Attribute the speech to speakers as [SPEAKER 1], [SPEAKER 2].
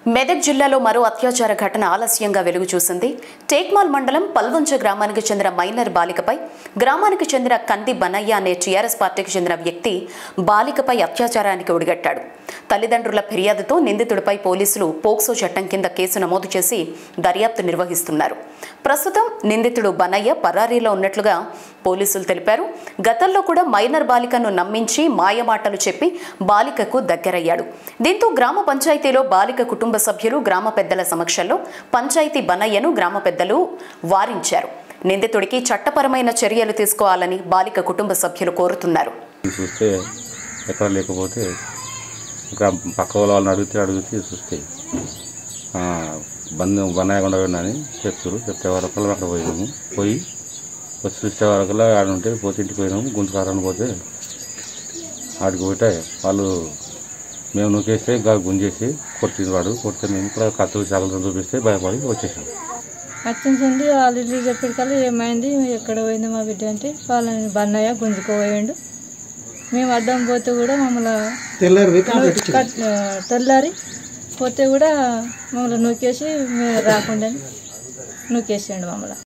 [SPEAKER 1] మెదక్ జిల్లాలో మరో అత్యాచార ఘటన ఆలస్యంగా వెలుగు చూసింది టేక్మాల్ మండలం పల్వంచ గ్రామానికి చెందిన మైనర్ బాలికపై గ్రామానికి చెందిన కంది బనయ్య అనే టీఆర్ఎస్ పార్టీకి చెందిన వ్యక్తి బాలికపై అత్యాచారానికి ఒడిగట్టాడు తల్లిదండ్రుల ఫిర్యాదుతో నిందితుడిపై పోలీసులు పోక్సో చట్టం కింద కేసు నమోదు చేసి దర్యాప్తు నిర్వహిస్తున్నారు ప్రస్తుతం నిందితుడు బనయ్య పరారీలో ఉన్నట్లుగా పోలీసులు తెలిపారు గతంలో కూడా మైనర్ బాలికను నమ్మించి మాయమాటలు చెప్పి బాలికకు దగ్గరయ్యాడు దీంతో గ్రామ పంచాయతీలో బాలిక కుటుంబ సభ్యులు గ్రామ పెద్దల సమక్షంలో పంచాయతీ బనయ్యను గ్రామ పెద్దలు వారించారు నిందితుడికి చట్టపరమైన చర్యలు తీసుకోవాలని బాలిక కుటుంబ సభ్యులు కోరుతున్నారు
[SPEAKER 2] చూస్తే ఎక్కడ లేకపోతే ఇంకా పక్క వాళ్ళ వాళ్ళని అడిగితే అడిగితే చూస్తే ఆ, బంద్ బన్నాయకుండా అని చెప్తారు చెప్తే వరకు అక్కడ పోయినాము పోయి వచ్చి చూసే వరకు ఆడ ఉంటే పోతే ఇంటికి పోయినాము గుంజుకారని పోతే ఆడికి పోతే వాళ్ళు మేము నూకేస్తే ఇంకా గుంజేసి కొట్టింది వాడు కొడితే మేము కూడా కత్తులు చాకలతో చూపిస్తే భయపడి వచ్చేసాం
[SPEAKER 3] వచ్చింది వాళ్ళు ఇల్లు చెప్పేటికల్లా ఏమైంది ఎక్కడ పోయింది మా బిడ్డ అంటే వాళ్ళని బన్నయ్య గుంజుకోపోయాడు మేము అడ్డం పోతే కూడా మమ్మల్ని
[SPEAKER 4] తెల్లారి
[SPEAKER 3] కట్- తెల్లారి పోతే కూడా మమ్మల్ని నూకేసి మేము రాకుండా నూకేసిండు మమ్మల్ని